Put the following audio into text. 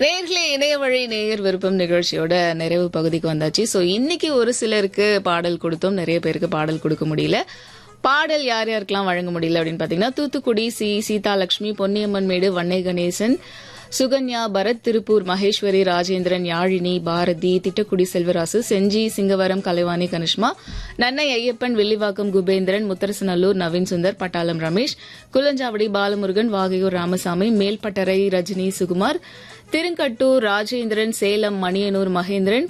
நேர்களே இணைய வழி நேயர் விருப்பம் நிகழ்ச்சியோட நிறைவு பகுதிக்கு வந்தாச்சு ஸோ இன்னைக்கு ஒரு சிலருக்கு பாடல் கொடுத்தோம் நிறைய பேருக்கு பாடல் கொடுக்க முடியல பாடல் யார் யாருக்கெல்லாம் வழங்க முடியல அப்படின்னு பாத்தீங்கன்னா தூத்துக்குடி சி சீதாலட்சுமி பொன்னியம்மன் மேடு வன்னை கணேசன் சுகன்யா பரத் திருப்பூர் மகேஸ்வரி ராஜேந்திரன் யாழினி பாரதி திட்டக்குடி செல்வராசு செஞ்சி சிங்கவரம் கலைவாணி கனிஷ்மா நன்னை ஐயப்பன் வில்லிவாக்கம் குபேந்திரன் முத்தரசநல்லூர் நவீன் சுந்தர் பட்டாளம் ரமேஷ் குலஞ்சாவடி பாலமுருகன் வாகையூர் ராமசாமி மேல்பட்டறை ரஜினி சுகுமார் திருங்கட்டூர் ராஜேந்திரன் சேலம் மணியனூர் மகேந்திரன்